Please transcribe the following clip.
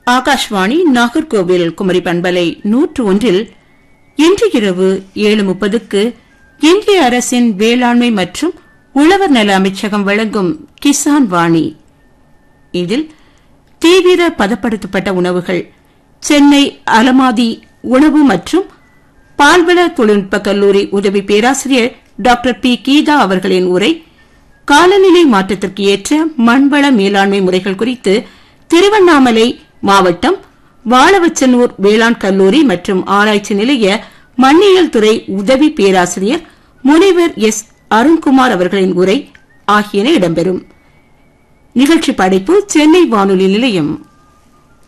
ஆகாஷ்வாணி நாகர்கோவில் குமரி பண்பலை நூற்று ஒன்றில் இன்று இரவு ஏழு முப்பதுக்கு இந்திய அரசின் வேளாண்மை மற்றும் உழவர் நல அமைச்சகம் வழங்கும் கிசான் வாணி இதில் தீவிர பதப்படுத்தப்பட்ட உணவுகள் சென்னை அலமாதி உணவு மற்றும் பால்வள தொழில்நுட்ப கல்லூரி உதவி பேராசிரியர் டாக்டர் பி கீதா அவர்களின் உரை காலநிலை மாற்றத்திற்கு ஏற்ற மண்வள மேலாண்மை முறைகள் குறித்து திருவண்ணாமலை மாவட்டம் வாழவச்சனூர் வேளாண் கல்லூரி மற்றும் ஆராய்ச்சி நிலைய மண்ணியல் துறை உதவி பேராசிரியர் முனைவர் எஸ் அருண்குமார் அவர்களின் உரை ஆகியன இடம்பெறும் நிகழ்ச்சி படைப்பு சென்னை வானொலி நிலையம்